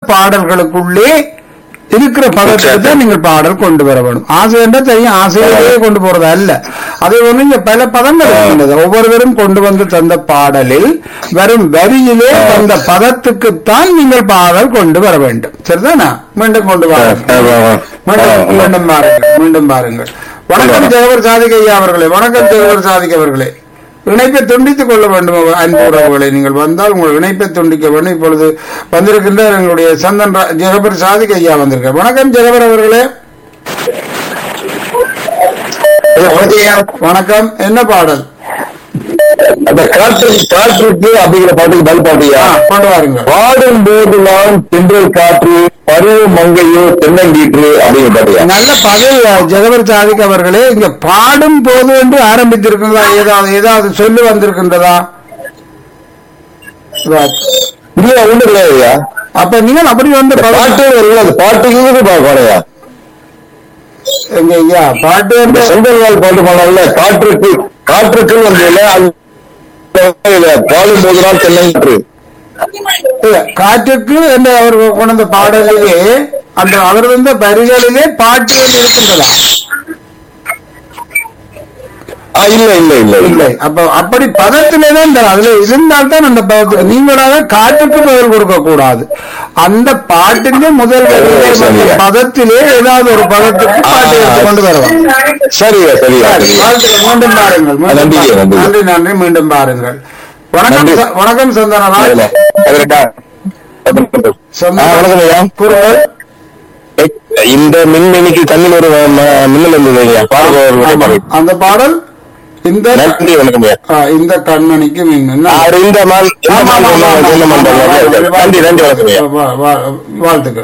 பாடல்களுக்குள்ளே இருக்கிற பதத்துக்கு தான் நீங்கள் பாடல் கொண்டு வர வேண்டும் ஆசை என்றால் தெரியும் ஆசையிலேயே கொண்டு போறது அல்ல அதே போல இங்க பல பதங்கள் இருக்கின்றது ஒவ்வொருவரும் கொண்டு வந்து தந்த பாடலில் வரும் வரியிலே அந்த பதத்துக்குத்தான் நீங்கள் பாடல் கொண்டு வர வேண்டும் சரிதானா மீண்டும் கொண்டு வர மீண்டும் மீண்டும் பாருங்கள் மீண்டும் பாருங்கள் வணக்கம் ஜெகவர் சாதிக் ஐயா அவர்களே வணக்கம் ஜெகவர் சாதிக் அவர்களே இணைப்பை துண்டித்துக் கொள்ள வேண்டும் அவ- அன்பு உறவுகளை நீங்கள் வந்தால் உங்கள் இணைப்பை துண்டிக்க வேண்டும் இப்பொழுது வந்திருக்கின்ற எங்களுடைய சந்தன் ரா- ஜெகபர் சாதிக் ஐயா வந்திருக்கார் வணக்கம் ஜெகபர் அவர்களே வணக்கம் என்ன பாடல் அந்த காற்று காற்றுக்கு அப்படிங்கிற பாட்டுக்கு பதில் பாட்டியா ஆ, கொண்டு வாருங்கள் பாடும் போதெல்லாம் தென்றல் காற்று பருவ மங்கையோ தென்னங்கீற்று அப்படிங்கிற பாட்டியா நல்ல பதில் ஜெகபர் சாதிக் அவர்களே இங்க பாடும் போது என்று ஆரம்பித்திருக்கின்றதா ஏதாவது ஏதாவது சொல்லி வந்திருக்கின்றதா இல்ல ஒண்ணு கிடையாதுயா அப்ப நீங்கள் அப்படி வந்து இந்த பதம்- பாட்டு வருது அந்த பாட்டுக்கு பாடையா எங்க ஐயா பாட்டு இந்த வந்து செந்தல்வாள் பாட்டு பண்ணல காற்றுக்கு காற்றுக்கு வந்து இல்ல அது பாடும் போதெல்லாம் தென்னங்கீற்று இல்ல, காற்றுக்கு என்று அவர் கொண்ட அந்த பாடலிலே அந்த அவர் வந்த வரிகளிலே பாட்டு என்று இருக்கின்றதா ஆ, இல்ல இல்ல இல்ல இல்ல இல்லை அப்ப அப்படி பதத்திலே தான் தரும். அதுல இருந்தால்தான் அந்த பதத்து நீங்களாக காற்றுக்கு பதில் கொடுக்க கூடாது அந்த பாட்டிலே முதல் வரியிலே வந்த சரியா. பதத்திலே ஏதாவது ஒரு பதத்துக்கு பாட்டு எடுத்து கொண்டு வரலாம் சரியா சரியா சரி, சரியா வாழ்த்துக்கள். மீண்டும் பாருங்கள் மீண்டும் நன்றி, பாருங்கள். நன்றி. நன்றி நன்றி மீண்டும் பாருங்கள் வணக்கம் நன்றி. ச- வணக்கம் சந்தனராஜ் அதுல அதுலடா. ஆ, வணக்கம் ஐயா கூறுங்கள் இந்த மின்மினிக்கு கண்ணில் ஒரு ம- மின்னல் இருந்தது ஐயா பாருங்க ஒரு ஆமா. பாரு. அந்த பாடல் இந்த நன்றி வணக்கம் ஐயா ஆ, இந்த கண்மணிக்கு மின்னல் ஆறு இந்த மால் இந்த ஆமா, மால் ஆமா, ஆமா, சொன்ன ஆமா, மால் ஆமா, தான். ஆமா. நன்றி நன்றி வணக்கம் ஐயா வா- வா- வாழ்த்துக்கள்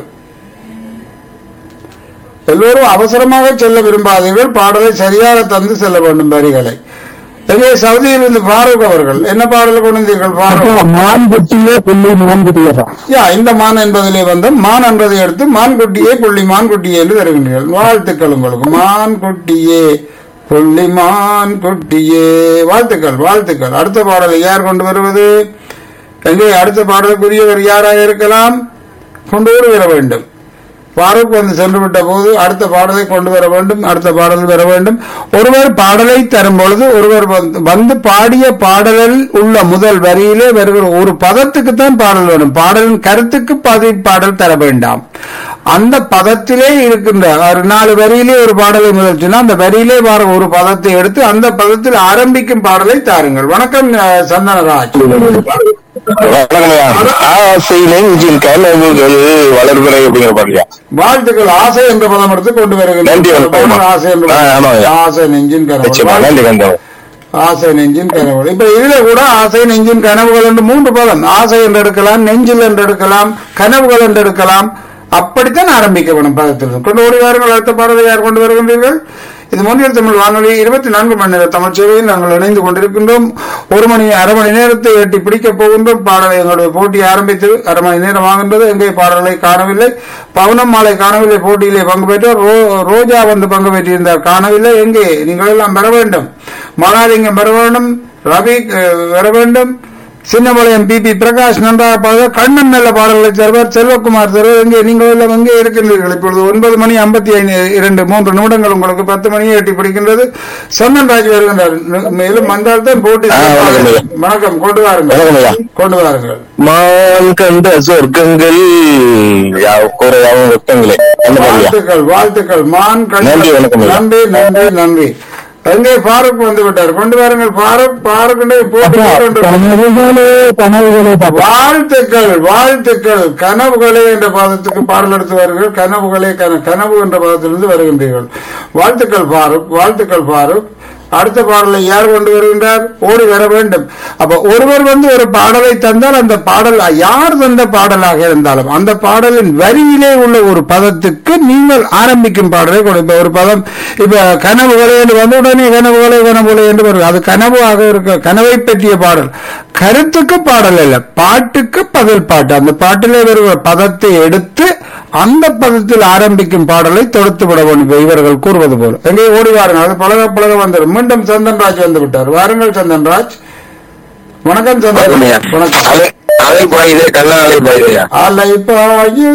எல்லோரும் அவசரமாக செல்ல விரும்பாதீர்கள் பாடலை சரியாக தந்து செல்ல வேண்டும் வரிகளை எனவே சவுதியில் இருந்து ஃபாரூக் அவர்கள் என்ன பாடலை கொண்டு வந்தீர்கள் ஃபாரூக் மான் குட்டியே புள்ளி மான் குட்டியே யா இந்த மான் என்பதிலே வந்து மான் என்றதை எடுத்து மான் குட்டியே புள்ளி மான் குட்டியே என்று தருகின்றீர்கள் வாழ்த்துக்கள் உங்களுக்கு மான் குட்டியே புள்ளி மான் குட்டியே வாழ்த்துக்கள் வாழ்த்துக்கள் அடுத்த பாடலை யார் கொண்டு வருவது எங்கே அடுத்த பாடலுக்குரியவர் யாராக இருக்கலாம் கொண்டு வர வேண்டும் ஃபாரூக் வந்து சென்று விட்ட போது அடுத்த பாடலை கொண்டு வர வேண்டும் அடுத்த பாடல் வர வேண்டும் ஒருவர் பாடலை தரும் பொழுது ஒருவர் வந்து- வந்து பாடிய பாடலில் உள்ள முதல் வரியிலே வருகிற ஒரு பதத்துக்கு தான் பாடல் வேணும் பாடலின் கருத்துக்கு பதி பாடல் தர வேண்டாம் அந்த பதத்திலே இருக்கின்ற ஒரு நாலு வரியிலே ஒரு பாடலை முதல் சொன்னா அந்த வரியிலே வர ஒரு பதத்தை எடுத்து அந்த பதத்தில் ஆரம்பிக்கும் பாடலை தாருங்கள் வணக்கம் அஹ், சந்தனராஜ் வணக்கம் ஐயா ஆசை நெஞ்சின் கனவுகள் வளர்பிறை அப்படிங்கிற பாட்டியா வாழ்த்துக்கள் ஆசை என்ற பதம் எடுத்து கொண்டு நன்றி, வருகிறேன் வணக்கம். ஆசை என்று ஆ, ஆமாங்க. ஆசை நெஞ்சின் நிச்சயமா கனவு நன்றி நன்றி ஆசை நெஞ்சின் கனவுகள் இப்ப இதுல கூட ஆசை நெஞ்சின் கனவுகள் என்று மூன்று பதம் ஆசை என்று எடுக்கலாம் நெஞ்சில் என்று எடுக்கலாம் கனவுகள் என்று எடுக்கலாம் அப்படித்தான் ஆரம்பிக்க வேணும் பதத்தில் கொண்டு ஓடி வாருங்கள் அடுத்த பாடலை யார் கொண்டு வருகின்றீர்கள் இது முன்னில் தமிழ் வானொலி இருபத்தி நான்கு மணி நேர தமிழ் சேவையில் நாங்கள் இணைந்து கொண்டிருக்கின்றோம் ஒரு மணி அரை மணி நேரத்தை எட்டி பிடிக்கப் போகின்றோம் பாடலை எங்களுடைய போட்டி ஆரம்பித்து அரை மணி நேரம் ஆகின்றது எங்கே பாடலை காணவில்லை பவுனம் மாலை காணவில்லை போட்டியிலே பங்கு பெற்றார் ரோ- ரோஜா வந்து பங்கு பெற்றிருந்தார் காணவில்லை எங்கே நீங்கள் எல்லாம் பெற வேண்டும் மகாலிங்கம் பெற வேண்டும் ரவி அஹ், வர வேண்டும் சின்னமலையம் பி பி பிரகாஷ் நன்றாக பாட கண்ணன் நல்ல பாடல்களை தருவார் செல்வகுமார் தருவார் எங்கே நீங்கள் எல்லாம் எங்கே இருக்கின்றீர்கள் இப்பொழுது ஒன்பது மணி ஐம்பத்தி ஐந்து இரண்டு மூன்று நிமிடங்கள் உங்களுக்கு பத்து மணியை எட்டி பிடிக்கின்றது சந்தன் ராஜ் வருகின்றார் மேலும் வந்தால் தான் போட்டி ஆ, வணக்கம் ஐயா. வணக்கம் கொண்டு வாருங்கள் வணக்கம் ஐயா. கொண்டு வாருங்கள் மான் கண்ட சொர்க்கங்கள் யாவ் கூற யாவும் வெப்பங்களே அந்த பாட்டியா வாழ்த்துக்கள் வாழ்த்துக்கள் மான் கண் நன்றி, வணக்கம் ஐயா. நன்றி நன்றி நன்றி எங்கே ஃபாரூக் வந்து விட்டார் கொண்டு வாருங்கள் ஃபாரூக் ஃபாரூக் போட்டி போட்டு கனவுகளே கனவுகளே வாழ்த்துக்கள் வாழ்த்துக்கள் கனவுகளே என்ற பாதத்துக்கு பாடல் எடுத்து வருகிறீர்கள் கனவுகளே கன- கனவு என்ற பாதத்திலிருந்து வருகின்றீர்கள் வாழ்த்துக்கள் பாரூக் வாழ்த்துக்கள் பாரூக் அடுத்த பாடலை யார் கொண்டு வருகின்றார் ஓடி வர வேண்டும் அப்ப ஒருவர் வந்து ஒரு பாடலை தந்தால் அந்த பாடல் யார் தந்த பாடலாக இருந்தாலும் அந்த பாடலின் வரியிலே உள்ள ஒரு பதத்துக்கு நீங்கள் ஆரம்பிக்கும் பாடலை கொடுப்ப ஒரு பதம் இப்ப கனவுகளே என்று வந்த உடனே கனவுகளே கனவுகளே என்று வரும் அது கனவாக இருக்க கனவை பற்றிய பாடல் கருத்துக்கு பாடல் அல்ல பாட்டுக்கு பதில் பாட்டு அந்த பாட்டிலே வருகிற பதத்தை எடுத்து அந்த பதத்தில் ஆரம்பிக்கும் பாடலை தொடுத்து விட வேண்டும் இப்ப இவர்கள் கூறுவது போல எங்கே ஓடி வாருங்கள் அது பழக பழக வந்துடும் மீண்டும் சந்தன்ராஜ் வந்து விட்டார் வாருங்கள் சந்தன்ராஜ் வணக்கம் சந்தன் வணக்கம் அலை பாயுதே கண்ணா அலை பாயுதையா அலை பாயு